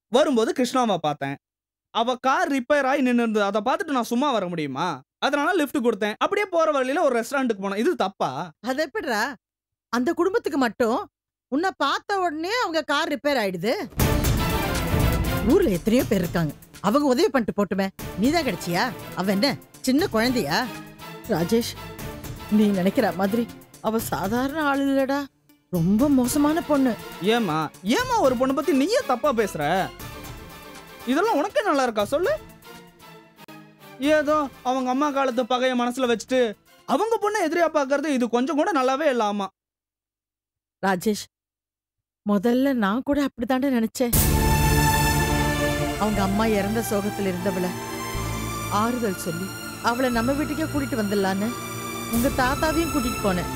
வரும்போது கிருஷ்ணாவை பார்த்தேன் அவ கார் ரிப்பேர் ஆகி நின்று இருந்தது அதை பார்த்துட்டு நான் சும்மா வர முடியுமா அதனால லிஃப்ட் கொடுத்தேன் அப்படியே போற வழியில ஒரு ரெஸ்டாரண்ட்டுக்கு போனேன் இது தப்பா அது எப்படிடா அந்த குடும்பத்துக்கு மட்டும் உன்னை பார்த்த உடனே அவங்க கார் ரிப்பேர் ஆயிடுது ஊர்ல எத்தனையோ பேர் இருக்காங்க அவங்க உதவி பண்ணிட்டு போட்டுமே நீதான் கிடைச்சியா அவ என்ன சின்ன குழந்தையா ராஜேஷ் நீ நினைக்கிற மாதிரி அவ சாதாரண ஆள் இல்லடா ரொம்ப மோசமான பொண்ணு ஏமா ஏமா ஒரு பொண்ணை பத்தி நீயே தப்பா பேசுற இதெல்லாம் உனக்கே நல்லா இருக்கா சொல்லு ஏதோ அவங்க அம்மா காலத்து பகைய மனசுல வச்சுட்டு அவங்க பொண்ணை எதிரியா பாக்குறது இது கொஞ்சம் கூட நல்லாவே இல்லாமா ராஜேஷ் முதல்ல நான் கூட அப்படித்தாண்டா நினைச்சேன் அவங்க அம்மா இறந்த சோகத்துல இருந்தவள ஆறுதல் சொல்லி அவளை நம்ம வீட்டுக்கே கூட்டிட்டு வந்துடலான்னு உங்க தாத்தாவையும் கூட்டிட்டு போனேன்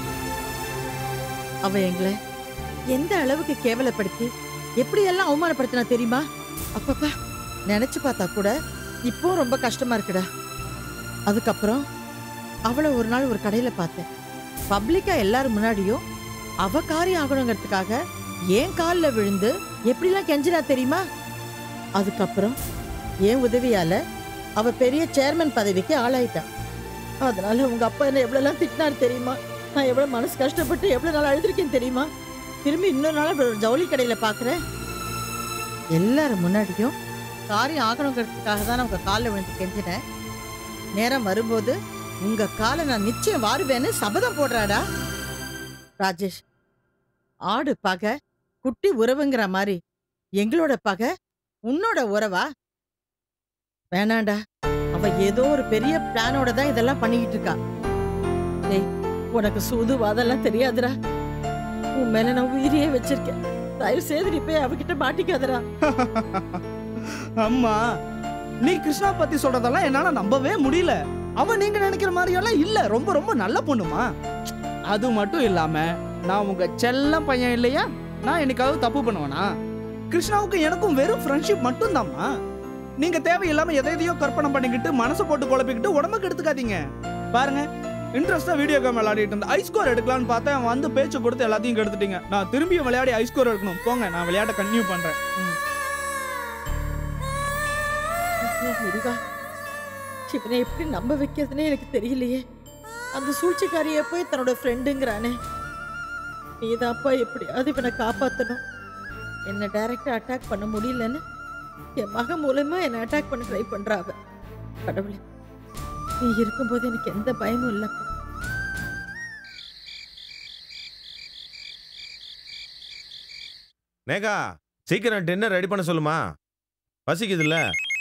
அவ எங்களை எந்த அளவுக்கு கேவலப்படுத்தி எப்படி எல்லாம் அவமானப்படுத்தினா தெரியுமா அப்பப்பா நினைச்சு பார்த்தா கூட இப்போ ரொம்ப கஷ்டமா இருக்குடா அதுக்கப்புறம் அவளை ஒரு நாள் ஒரு கடையில பார்த்தேன் பப்ளிக்கா எல்லாரும் முன்னாடியும் அவ காரியம் ஆகணுங்கிறதுக்காக ஏன் காலில் விழுந்து எப்படிலாம் கெஞ்சினா தெரியுமா அதுக்கப்புறம் என் உதவியால அவ பெரிய சேர்மன் பதவிக்கு ஆளாயிட்டான் அதனால உங்க அப்பா என்ன எவ்வளவுலாம் திட்டினாரு தெரியுமா நான் எவ்வளவு மனசு கஷ்டப்பட்டு எவ்வளவு நாள் அழுதுருக்கேன் தெரியுமா திரும்பி இன்னொரு நாள் இப்படி ஒரு ஜவுளி கடையில பாக்குறேன் எல்லாரும் முன்னாடியும் காரியம் ஆகணுங்கிறதுக்காக தான் நான் உங்க காலில் விழுந்து கெஞ்சினேன் நேரம் வரும்போது உங்க காலை நான் நிச்சயம் வாருவேன்னு சபதம் போடுறாடா ராஜேஷ் ஆடு பகை குட்டி உறவுங்கிற மாதிரி எங்களோட பகை உன்னோட உறவா வேணாண்டா அவ ஏதோ ஒரு பெரிய பிளானோட தான் இதெல்லாம் பண்ணிக்கிட்டு இருக்கா டேய் உனக்கு சூது வாதெல்லாம் தெரியாதுடா உன் மேல நான் உயிரியே வச்சிருக்கேன் தயவு செய்து நீ போய் அவகிட்ட மாட்டிக்காதடா அம்மா நீ கிருஷ்ணா பத்தி சொல்றதெல்லாம் என்னால நம்பவே முடியல அவ நீங்க நினைக்கிற மாதிரி எல்லாம் இல்ல ரொம்ப ரொம்ப நல்ல பொண்ணுமா அது மட்டும் இல்லாம நான் உங்க செல்லம் பையன் இல்லையா நான் என்னைக்காவது தப்பு பண்ணுவேனா கிருஷ்ணாவுக்கும் எனக்கும் வெறும் ஃப்ரெண்ட்ஷிப் மட்டும்தாம்மா நீங்க தேவையில்லாம எதை எதையோ கற்பனை பண்ணிக்கிட்டு மனசை போட்டு குழப்பிக்கிட்டு உடம்புக்கு எடுத்துக்காதீங்க பாருங்க இன்ட்ரெஸ்டா வீடியோ கேம் விளையாடிட்டு இருந்த ஐ ஸ்கோர் எடுக்கலாம்னு பார்த்தேன் வந்து பேச்சு கொடுத்து எல்லாத்தையும் கெடுத்துட்டீங்க நான் திரும்பியும் விளையாடி ஐ ஸ்கோர் எடுக்கணும் போங்க நான் விளையாட்ட கண்டினியூ பண்றேன் ம். ஐயோ, முருகா இவனை எப்படி நம்ப வைக்கிறதுனே எனக்கு தெரியலையே அந்த சூழ்ச்சிக்காரிய போய் தன்னோட ஃப்ரெண்டுங்கிறானே நீதாப்பா எப்படியாவது இவனை காப்பாத்தணும் என்ன டைரக்டா அட்டாக் பண்ண முடியலன்னு என் மகன் மூலமா என்னை அட்டாக் பண்ண ட்ரை பண்றா அவ கடவுளே நீ இருக்கும்போது எனக்கு எந்த பயமும் இல்லப்பா நேகா சீக்கிரம் டின்னர் ரெடி பண்ண சொல்லுமா பசிக்குதுல்ல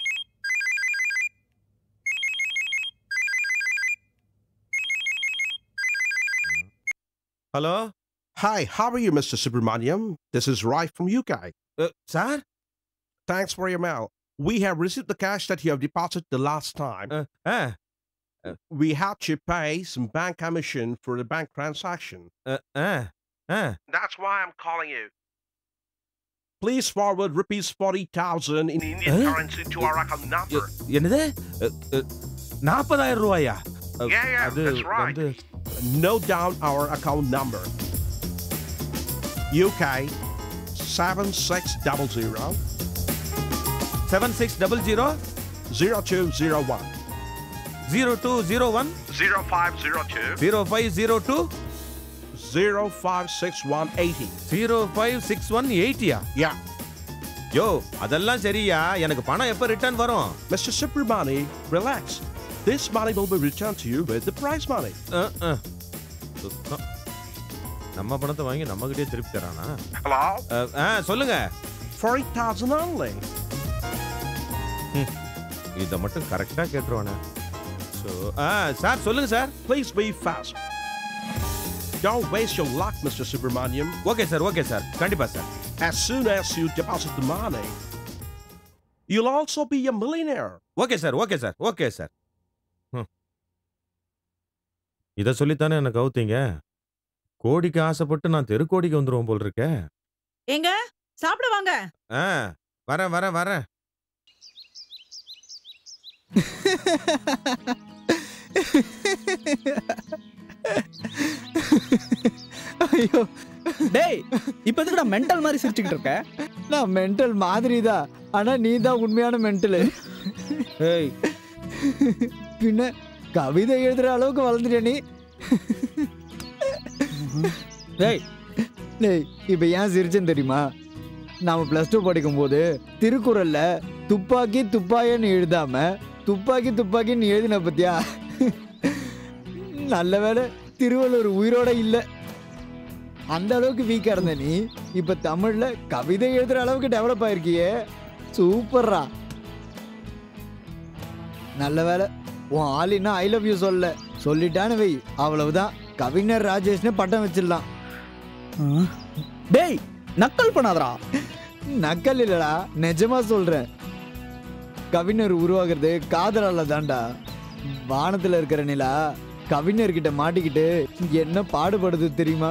hello Hi, how are you, Mr. Subramaniam? This is Rai from UK. Sir Thanks for your mail. We have received the cash that you have deposited the last time. Ah we had to pay some bank commission for the bank transaction. Ah ah That's why I'm calling you. Please forward rupees 40,000 in Indian Huh? currency to our account number. என்னது நாற்பதாயிரம் ரூபாயா அ, Yeah, yeah, அது that's right. வந்து Note down our account number. UK 7600 seven six double zero 0201 zero two zero one 0502 zero five zero two 056180. Zero five six one எயிட்டியா Yeah. யோ அதெல்லாம் சரியா எனக்கு பணம் எப்போ ரிட்டர்ன் வரும் Mr. Subramani, relax. This money will be returned to you with the prize money. அ, அ. சுத்தம். நம்ம பணத்தை வாங்கி நம்ம கிட்டே திருப்பி தரானா Hello? அ, ஆ சொல்லுங்க 40,000 only. இதை மட்டும் கரெக்டா கேட்டுருவானே ஸோ ஆ சார் சொல்லுங்க sir Please be fast. Don't waste your luck, Mr. Subramaniam. Okay sir okay sir கண்டிப்பா sir As soon as you deposit the money, you'll also be a millionaire. Okay sir okay sir okay sir இதை சொல்லித்தானே எனக்கு கவுத்தீங்க கோடிக்கு ஆசைப்பட்டு நான் தெருக்கோடிக்கு வந்துருவோம் போல் இருக்கே ஏங்க சாப்பிட வாங்க ஆ வரேன் வரேன் வரேன் ஐயோ டேய் இப்ப எதுக்குடா மென்டல் மாதிரி சிரிச்சுக்கிட்டு இருக்க நான் மென்டல் மாதிரி தான் ஆனா நீ தான் உண்மையான மென்டலு ஏய் பின்ன கவிதை எழுதுற அளவுக்கு வளர்ந்துட்ட நீ ஏய் டேய் இப்போ ஏன் சிரிச்சேன்னு தெரியுமா நாம ப்ளஸ் டூ படிக்கும்போது திருக்குறள்ல துப்பாக்கி துப்பாயன்னு எழுதாம துப்பாக்கி துப்பாக்கின்னு எழுதின பத்தியா நல்ல வேளை திருவள்ளுவர் உயிரோட இல்லை அந்த அளவுக்கு வீக்கா இருந்த நீ இப்ப தமிழ்ல கவிதை எழுதுற அளவுக்கு டெவலப் ஆயிருக்கியே சூப்பர்ரா நல்ல வேலை உன் ஆள் இன்னும் ஐ லவ் யூ சொல்ல சொல்லிட்டான்னு வை அவ்வளவுதான் கவிஞர் ராஜேஷ்னு பட்டம் வச்சிடலாம் ஆ. டேய் நக்கல் பண்ணாதடா நக்கல் இல்லடா நிஜமா சொல்றேன் கவிஞர் உருவாகிறது காதலால தான்டா வானத்துல இருக்கிற நிலா கவிஞர்கிட்ட மாட்டிக்கிட்டு என்ன பாடுபடுது தெரியுமா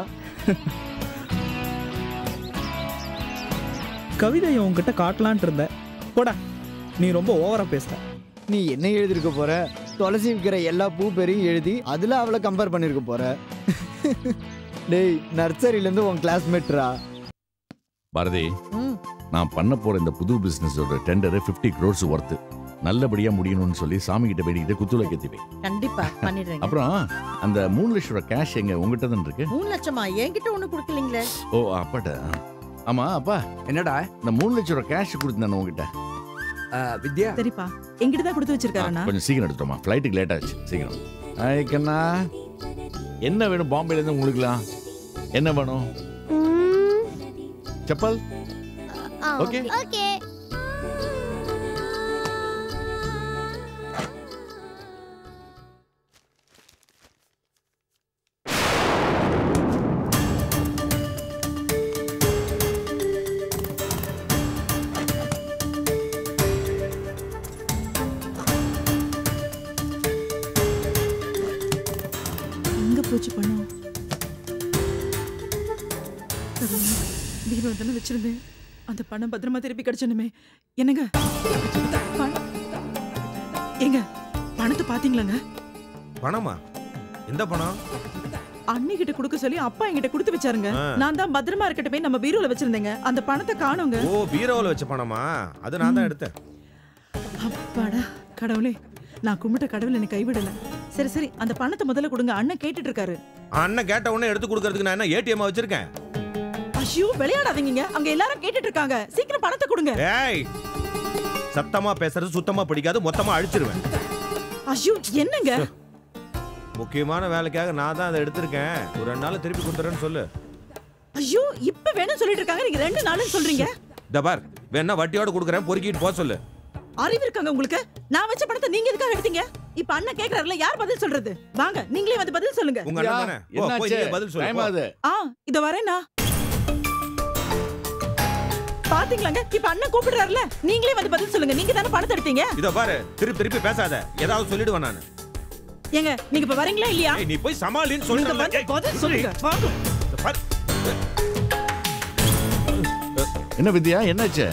கவிதையை உன்கிட்ட காட்டலான்ட்டு இருந்த போடா நீ ரொம்ப ஓவரா பேசுற நீ என்ன எழுதிருக்க போற துளசி விற்கிற எல்லா பூ பேரையும் எழுதி அதுல அவளை கம்பேர் பண்ணிருக்க போற டேய் நர்சரியில இருந்து உன் கிளாஸ்மேட்ரா பாரதி ம் நான் பண்ண போற இந்த புது பிசினஸோட டெண்டர் 50 crores ஒர்த்து நல்லபடியா முடியணும்னு சொல்லி சாமி கிட்ட வேண்டிக்கிட்டு குத்துளை கத்திவை கண்டிப்பா பண்ணிடுறேங்க அப்புறம் அந்த மூணு லட்சம் ரூபாய் கேஷ் எங்க உங்ககிட்ட தான் இருக்கு மூணு லட்சமா என்கிட்ட ஒண்ணு கொடுக்கலீங்களே ஓ அப்பாட்ட ஆமா அப்பா என்னடா இந்த மூணு லட்சம் ரூபாய் கேஷ் கொடுத்தேன் உங்ககிட்ட ஆ, வித்யா சரிப்பா எங்கிட்ட தான் கொடுத்து ஆ, வச்சிருக்காருண்ணா கொஞ்சம் சீக்கிரம் எடுத்துட்டோமா ஃப்ளைட்டுக்கு லேட் ஆச்சு சீக்கிரம் ஐ கண்ணா என்ன வேணும் பாம்பேல இருந்து உங்களுக்குலாம் என்ன வேணும் செப்பல் ஓகே ஓகே எங்க போச்சு பணம் கடவுளே, பீரோல தானே வச்சிருந்தேன் அந்த பணம் பத்திரமா திருப்பி கிடைச்சனுமே என்னங்க பணம் ஏங்க பணத்தை பாத்தீங்களாங்க பணமா எந்த பணம் அண்ணி கிட்ட கொடுக்க சொல்லி அப்பா என்கிட்ட கொடுத்து வச்சாருங்க ஆ. நான் தான் பத்திரமா இருக்கட்டுமே நம்ம பீரோல வச்சிருந்தேங்க அந்த பணத்தை காணோங்க ஓ பீரோவில் வச்ச பணமா அது நான் தான் எடுத்தேன் அப்பாடா கடவுளே நான் கும்பிட்ட கடவுள் என்னை கைவிடல சரி சரி அந்த பணத்தை முதல்ல கொடுங்க அண்ணன் கேட்டுட்டு இருக்காரு அண்ணன் கேட்ட உடனே எடுத்து கொடுக்கறதுக்கு நான் என்ன ஏடிஎம் வச்சிருக்கேன் ஐயோ விளையாடாதீங்க அங்க எல்லாரும் கேட்டுட்டு இருக்காங்க சீக்கிரம் பணத்தை கொடுங்க ஏய் சத்தமா பேசுறது சுத்தமா பிடிக்காது மொத்தமா அழிச்சிருவேன் ஐயோ என்னங்க முக்கியமான வேலைக்காக நான் தான் அதை எடுத்திருக்கேன் ஒரு ரெண்டு நாள் திருப்பி கொடுத்துறேன்னு சொல்லு ஐயோ இப்ப வேணும் சொல்லிட்டு இருக்காங்க நீங்க ரெண்டு நாளும் சொல்றீங்க இந்த பார் வேணா வட்டியோட கொடுக்குறேன் பொறுக்கிட்டு போக சொல்லு அறிவு இருக்காங்க உங்களுக்கு நான் வச்ச பணத்தை நீங்க எதுக்காக எடுத்தீங்க இப்ப அண்ணன் கேக்குறாருல யார் பதில் சொல்றது வாங்க நீங்களே வந்து பதில் சொல்லுங்க உங்க அண்ணன் தானே ஓ, போய் நீயே பதில் சொல்லு டைம் போ. ஆகுது ஆ இத வரேனா பாத்தீங்களாங்க இப்ப அண்ணன் கூப்பிடுறாருல நீங்களே வந்து பதில் சொல்லுங்க நீங்க தானே பணத்தை எடுத்தீங்க இதோ பாரு திருப்பி திருப்பி பேசாத ஏதாவது சொல்லிடுவேன் நான் ஏங்க நீங்க இப்ப வரீங்களா இல்லையா ஏய், நீ போய் சமாளின்னு நீங்க சொல்றேன் வந்து பதில் சொல்லுங்க வாங்க என்ன வித்யா என்னாச்சு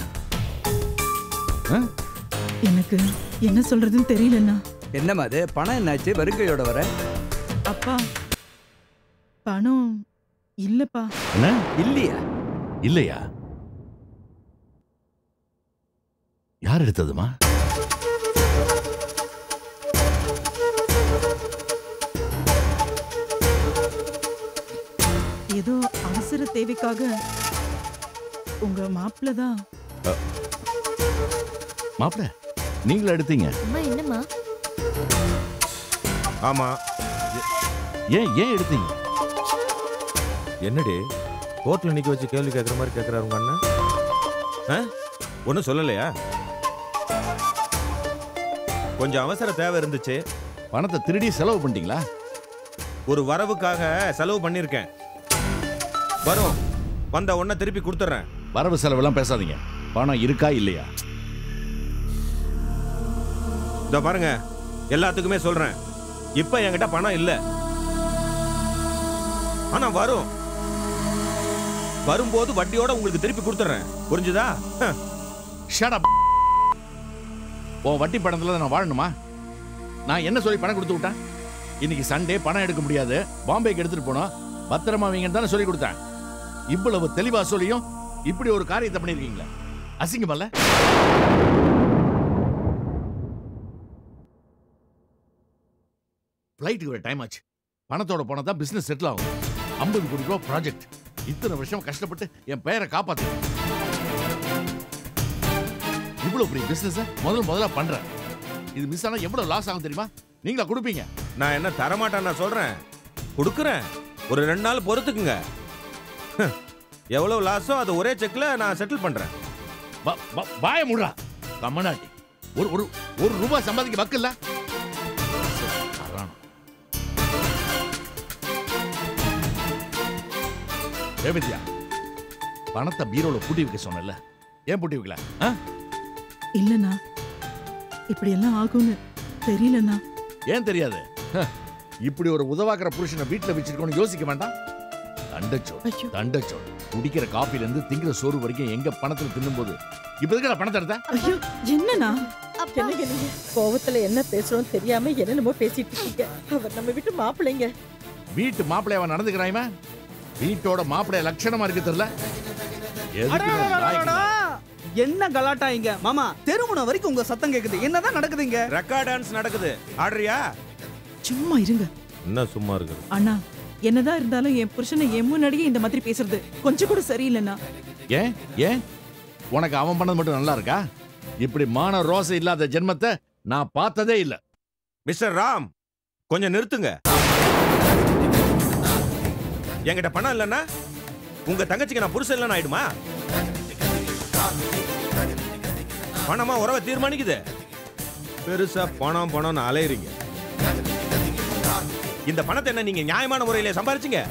எனக்கு என்ன சொல்றதுன்னு தெரியலண்ணா என்னம்மா அது பணம் என்னாச்சு வருகையோட வர அப்பா பணம் இல்லப்பா என்ன இல்லையா இல்லையா யார் எடுத்ததுமா ஏதோ அவசர தேவைக்காக உங்க மாப்பிள்ள தான் மாப்பிள நீங்களா எடுத்தீங்க அம்மா என்னம்மா ஆமா ஏன் ஏன் எடுத்தீங்க என்னடி கோர்ட்ல நிக்க வச்சு கேள்வி கேட்கற மாதிரி கேட்கறாரு உங்க அண்ணன் ஒன்றும் சொல்லலையா கொஞ்சம் அவசர தேவை இருந்துச்சு பணத்தை திருடி செலவு பண்ணிட்டீங்களா ஒரு வரவுக்காக செலவு பண்ணியிருக்கேன் வரும் வந்த உடனே திருப்பி கொடுத்துட்றேன் வரவு செலவெல்லாம் பேசாதீங்க பணம் இருக்கா இல்லையா இதோ பாருங்க எல்லாத்துக்குமே சொல்றேன் இப்ப என்கிட்ட பணம் இல்ல ஆனா வரும் வரும்போது வட்டியோட உங்களுக்கு திருப்பி கொடுத்துறேன் புரிஞ்சுதா ஹ, ஷட் அப் உன் வட்டி பணத்துல நான் வாழணுமா நான் என்ன சொல்லி பணம் கொடுத்து விட்டேன் இன்னைக்கு சண்டே பணம் எடுக்க முடியாது பாம்பேக்கு எடுத்துட்டு போனோம் பத்திரமா வைங்கன்னு தானே சொல்லி கொடுத்தேன் இவ்வளவு தெளிவா சொல்லியும் இப்படி ஒரு காரியத்தை பண்ணிருக்கீங்களா அசிங்கமல்ல ஃப்ளைட்டுக்கு ஒரு டைம் ஆச்சு பணத்தோட போனா தான் பிசினஸ் செட்டில் ஆகும் ஐம்பது கோடி ரூபா ப்ராஜெக்ட் இத்தனை வருஷம் கஷ்டப்பட்டு என் பெயரை காப்பாத்து இவ்வளவு பெரிய பிசினஸ் முதல் முதல்ல பண்றேன் இது மிஸ் ஆனா எவ்வளவு லாஸ் ஆகும் தெரியுமா நீங்களா கொடுப்பீங்க நான் என்ன தரமாட்டேன் நான் சொல்றேன் கொடுக்குறேன் ஒரு ரெண்டு நாள் பொறுத்துக்குங்க ஹ், எவ்வளவு லாஸோ அதை ஒரே செக்ல நான் செட்டில் பண்றேன் ப- ப- வாய முடுறா கம்மநாட்டி ஒரு ஒரு ஒரு ரூபாய் சம்பாதிக்க வக்கு இல்ல அறானம். ஏ வித்யா பணத்தை பீரோல பூட்டி வைக்க சொன்னல ஏன் பூட்டி வைக்கல ஆ? இல்லண்ணா இப்படி எல்லாம் ஆகும்னு தெரியலண்ணா ஏன் தெரியாது ஹ, இப்படி ஒரு உதவாக்கிற புருஷனை வீட்டுல வச்சிருக்கோம்னு யோசிக்க வேண்டாம் தண்டச்சோடு ஐயோ தண்டச்சோடு குடிக்கிற காப்பில இருந்து திங்கிற சோறு வரைக்கும் எங்க பணத்துல தின்னும்போது இப்ப எதுக்கு நான் பணத்தை எடுத்தேன் ஐயோ என்னண்ணா என்னங்க நீங்க கோவத்துல என்ன பேசுறோம் தெரியாம என்னென்னமோ பேசிட்டு இருக்கீங்க அவர் நம்ம வீட்டு மாப்பிள்ளைங்க வீட்டு மாப்பிள்ளைய அவன் நடந்துக்கிறான் இவன்? வீட்டோட மாப்பிள்ளைய லட்சணமா இருக்கு தெரியல எதுக்கு இவன் அடடடடடா! லாய்க்கு? என்ன கலாட்டா இங்க மாமா தெருமுனை வரைக்கும் உங்க சத்தம் கேக்குது என்னதான் நடக்குது இங்க ரெக்கார்ட் டான்ஸ் நடக்குது ஆடுறியா சும்மா இருங்க என்ன சும்மா இருக்குது அண்ணா என்னதான் இருந்தாலும் என் புருஷனை என் முன்னாடியே இந்த மாதிரி பேசுறது கொஞ்சம் கூட சரியில்லைண்ணா ஏன் ஏன் உனக்கு அவன் பண்ணது மட்டும் நல்லா இருக்கா இப்படி மான ரோசை இல்லாத ஜென்மத்தை நான் பார்த்ததே இல்ல மிஸ்டர் ராம் கொஞ்சம் நிறுத்துங்க என்கிட்ட பணம் இல்லைன்னா உங்க தங்கச்சிக்கு நான் புருஷன் இல்லைன்னு ஆயிடுமா பணமா உறவை தீர்மானிக்குது பெருசா பணம் பணம்னு அலையுறீங்க இந்த பணத்தை என்ன நீங்க நியாயமான முறையில சம்பாரிச்சீங்க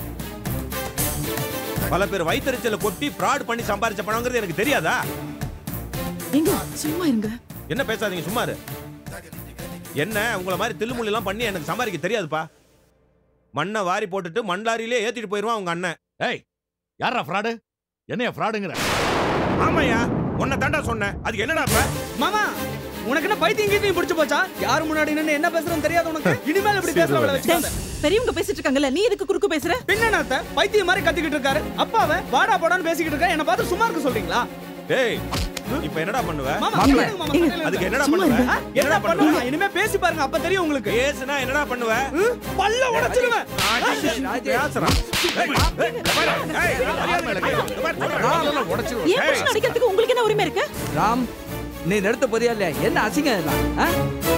பல பேர் வயிற்றுச்சல கொட்டி ஃப்ராட் பண்ணி சம்பாரிச்ச பணங்கிறது எனக்கு தெரியாதா எங்க சும்மா இருங்க என்ன பேசாதீங்க சும்மா இரு. என்ன உங்கள மாதிரி தில்லுமுள்ளி எல்லாம் பண்ணி எனக்கு சம்பாதிக்க தெரியாதுப்பா மண்ணை வாரி போட்டுட்டு மண்லாரியிலே ஏத்திட்டு போயிருவான் உங்க அண்ணன் ஏய் யாரா ஃப்ராடு என்னைய ஃப்ராடுங்கிற ஆமாயா உன்னை தாண்டா சொன்னேன் அதுக்கு என்னடா இப்ப மாமா உனக்கு என்ன பைத்தியம் கீத்தியம் பிடிச்சு போச்சா யார் முன்னாடி நின்னு என்ன பேசுறேன்னு தெரியாது உனக்கு இனிமேல் இப்படி பேசுற வேலை வச்சுக்காத பெரியவங்க பேசிட்டு இருக்காங்கல்ல நீ எதுக்கு குறுக்கு பேசுற பின்னத்த பைத்தியம் மாதிரி கத்திக்கிட்டு இருக்காரு அப்பாவை வாடா போடான்னு பேசிக்கிட்டு இருக்காரு என்ன பார்த்து சும்மா இருக்க சொல்றீங்களா டேய் இப்ப என்னடா பண்ணுவ மாமா மாப்பிள்ளை. கேளுங்க மாமா, ஏங்க, கேளுங்க. அதுக்கு என்னடா சும்மா பண்ணுவ இருங்க. ஆ, என்ன பண்ணுவா இனிமே பேசி பாருங்க அப்ப தெரியும் உங்களுக்கு பேசுனா என்னடா பண்ணுவ ம், பல்ல உடைச்சிருவேன் பேசுறான் ஏய், ஏய், இங்க பாரு. ஏய், மரியாதை மேல கை வை. இங்க பாரு, சொல்றேன். உடச்சிருவேன் என் புருஷன் அடிக்கிறதுக்கு உங்களுக்கு என்ன உரிமை இருக்கு ராம் நீ நிறுத்த போறியா இல்லையா என்ன அசிங்கம் இதெல்லாம் ஆ?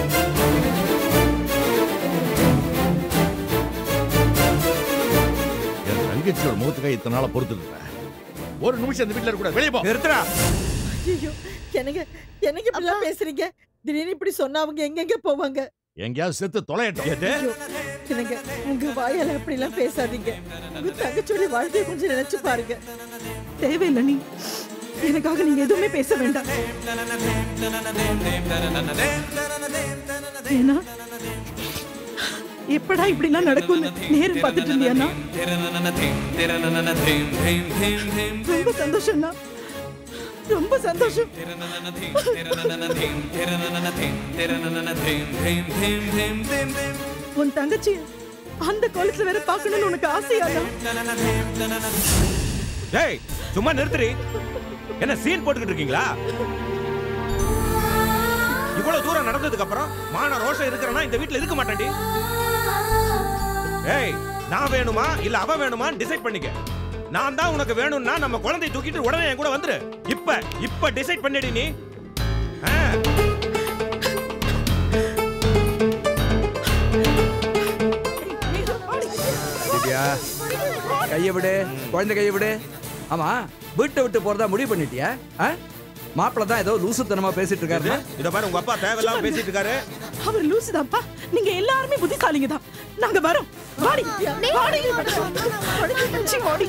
என் தங்கச்சியோட முகத்துக்காக இத்தனை நாளா பொறுத்துட்டு இருக்கேன். ஒரு நிமிஷம் இந்த வீட்டுல இருக்க கூட வெளியே போ நிறுத்துடா ஐயோ எனக்கு எனக்கு இப்படிலாம் பேசுறீங்க திடீர்னு இப்படி சொன்னா அவங்க எங்கெங்க போவாங்க எங்கேயாவது செத்து தொலையட்டும் எது ஐயோ, எனக்கு உங்க வாயால அப்படிலாம் பேசாதீங்க உங்க தங்கச்சியோட வாழ்க்கைய கொஞ்சம் நினைச்சு பாருங்க தேவையில்லை நீ எனக்காக நீங்க எதுவுமே பேச வேண்டாம் ஏன்னா எப்படா இப்படிலாம் நடக்கும்னு நேரம் பார்த்துட்டு இருந்தியானா ரொம்ப சந்தோஷம்னா ரொம்ப சந்தோஷம் உன் தங்கச்சி அந்த காலேஜ்ல வேற பார்க்கணும்னு உனக்கு ஆசையாதான் டேய் சும்மா நிறுத்துடி என்ன சீன் போட்டுக்கிட்டு இருக்கீங்களா இவ்வளவு தூரம் நடந்ததுக்கு அப்புறம் மான ரோஷம் இருக்கிறனா இந்த வீட்ல இருக்க மாட்டேன்டி ஏய் நான் வேணுமா இல்ல அவ வேணுமான்னு டிசைட் பண்ணிக்க நான் தான் உனக்கு வேணும்னா நம்ம குழந்தையை தூக்கிட்டு உடனே என் கூட வந்துரு இப்ப இப்ப டிசைட் பண்ணிடி நீ ஆ. வித்யா கையை விடு குழந்தை கையை விடு ஆமா வீட்டை விட்டு போறதா முடிவு பண்ணிட்டியா ஆ? மாப்பிள்ளை தான் ஏதோ லூசுத்தனமா பேசிட்டு இருக்காரு இத பாரு உங்க அப்பா தேவையில்லாம பேசிட்டு இருக்காரு அவர் லூசுதான்ப்பா நீங்க எல்லாருமே புத்திசாலிங்க தான் நாங்க வரோம் வாடி வாடி சி, வாடி.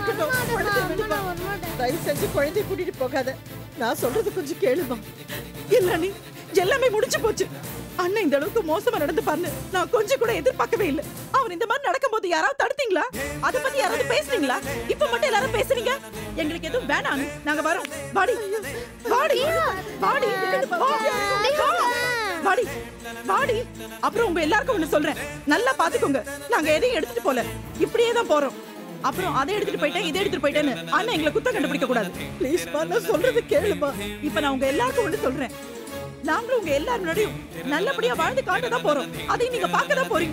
தயவு செஞ்சு குழந்தைய கூட்டிட்டு போகாத நான் சொல்றது கொஞ்சம் கேளுமா இல்ல நீ எல்லாமே முடிஞ்சு போச்சு அண்ணன் இந்த அளவுக்கு மோசமா நடந்து பாருன்னு நான் கொஞ்சம் கூட எதிர்பார்க்கவே இல்ல அவர் இந்த மாதிரி நடக்கும்போது யாராவது தடுத்தீங்களா அத பத்தி யாராவது பேசுனீங்களா இப்ப மட்டும் எல்லாரும் பேசுறீங்க எங்களுக்கு எதுவும் வேணாம் நாங்க வரோம் வாடி வாடி வாடி வா. வா. வாடி வாடி அப்புறம் உங்க எல்லாருக்கும் ஒண்ணு சொல்றேன் நல்லா பாத்துக்கோங்க நாங்க எதையும் எடுத்துட்டு போல இப்படியே தான் போறோம் அப்புறம் அதை எடுத்துட்டு போயிட்டேன் இதை எடுத்துட்டு போயிட்டேன்னு அண்ணன் எங்களை குத்தம் கண்டுபிடிக்க கூடாது ப்ளீஸ் நான் சொல்றது கேளுமா இப்ப நான் உங்க எல்லாருக்கும் ஒண்ணு சொல்றேன் நாங்களும் உங்க எல்லாரும் முன்னாடியும் நல்லபடியா வாழ்ந்து காட்ட தான் போறோம் அதையும் நீங்க பார்க்க தான் போறீங்க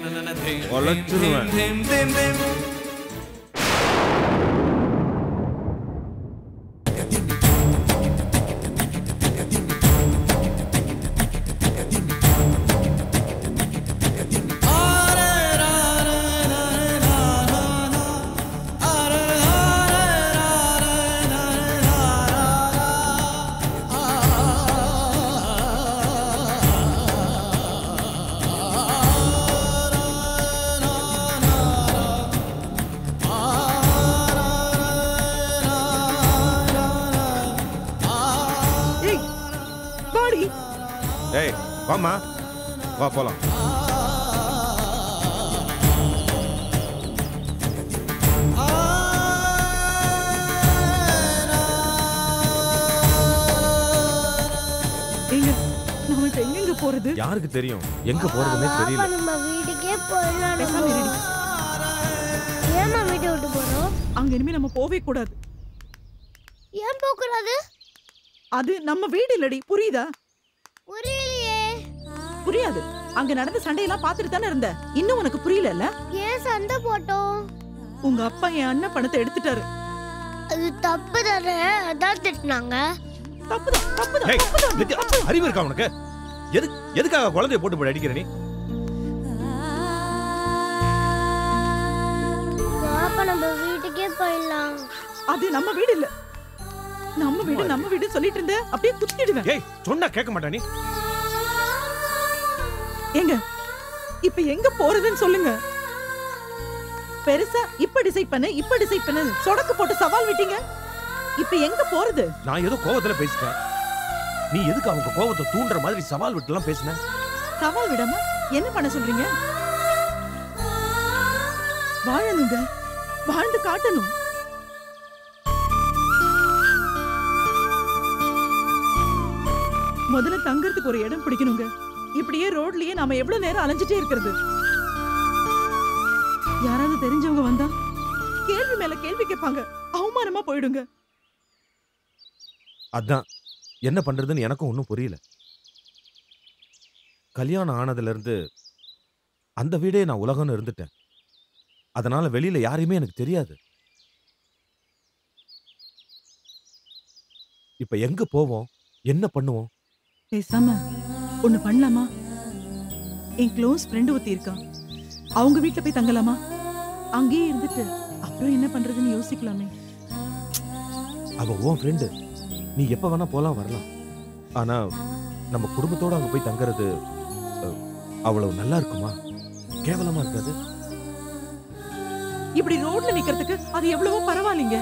உழைச்சிருவேன் ஏய் வாடி ஏய் வாம்மா வா போலாம் எங்க நாம இப்ப எங்க போறது யாருக்கு தெரியும் எங்க போறதுன்னே தெரியல நம்ம வீட்டுக்கே போயிடலாம் பேசாம இருடி. ஏன் நான் வீட்டை விட்டு போறோம் அங்க இனிமே நம்ம போவே கூடாது ஏன் போக கூடாது அது நம்ம வீடு இல்லடி புரியுதா புரியலையே புரியாது அங்க நடந்த சண்டையெல்லாம் பார்த்துட்டு தானே இருந்த இன்னும் உனக்கு புரியலல்ல ஏன் சண்டை போட்டோம் உங்க அப்பா என் அண்ணன் பணத்தை எடுத்துட்டாரு அது தப்பு தானே அதான் திட்டினாங்க தப்புதான் தப்புதான் ஏய், தப்புதான் வித்யா, அறிவு இருக்கா உனக்கு எது எதுக்காக குழந்தைய போட்டு போய் அடிக்கிற நீ பாப்பா நம்ம வீட்டுக்கே போயிடலாம் அது நம்ம வீடு இல்ல நம்ம வீடு நம்ம வீடு சொல்லிட்டு இருந்த அப்படியே குத்திடுவேன் ஏய் சொன்னா கேட்க மாட்டா நீ ஏங்க இப்ப எங்க போறதுன்னு சொல்லுங்க பெருசா இப்ப டிசைட் பண்ணு இப்ப டிசைட் பண்ணு சொடக்கு போட்டு சவால் விட்டீங்க இப்ப எங்க போறது நான் ஏதோ கோவத்துல பேசிட்டேன் நீ எதுக்கு அவங்க கோவத்தை தூண்டுற மாதிரி சவால் விட்டுலாம் பேசின சவால் விடாம என்ன பண்ண சொல்றீங்க வாழணுங்க வாழ்ந்து காட்டணும் முதல்ல தங்கறதுக்கு ஒரு இடம் பிடிக்கணுங்க இப்படியே ரோட்லயே நாம எவ்வளவு நேரம் அலைஞ்சிட்டே இருக்கிறது யாராவது தெரிஞ்சவங்க வந்தா கேள்வி மேல கேள்வி கேட்பாங்க அவமானமா போயிடுங்க அதான் என்ன பண்றதுன்னு எனக்கும் ஒன்றும் புரியல கல்யாணம் ஆனதுல இருந்து அந்த வீடே நான் உலகம்னு இருந்துட்டேன் அதனால வெளியில யாரையுமே எனக்கு தெரியாது இப்ப எங்க போவோம் என்ன பண்ணுவோம் பேசாம ஒண்ணு பண்ணலாமா என் க்ளோஸ் ஃப்ரெண்டு ஒருத்தி இருக்கா அவங்க வீட்ல போய் தங்கலாமா அங்கேயே இருந்துட்டு அப்புறம் என்ன பண்றதுன்னு யோசிக்கலாமே அவ உன் ஃப்ரெண்டு நீ எப்ப வேணா போலாம் வரலாம் ஆனா நம்ம குடும்பத்தோட அங்க போய் தங்குறது அஹ், அவ்வளவு நல்லா இருக்குமா கேவலமா இருக்காது இப்படி ரோட்ல நிக்கிறதுக்கு அது எவ்வளவோ பரவாயில்லைங்க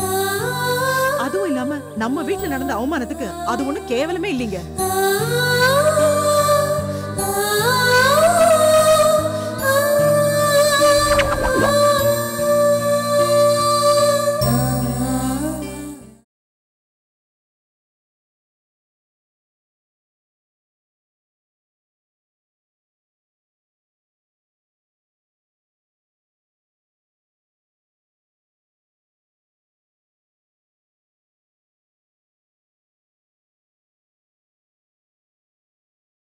அதுவும் இல்லாம நம்ம வீட்ல நடந்த அவமானத்துக்கு அது ஒண்ணு கேவலமே இல்லைங்க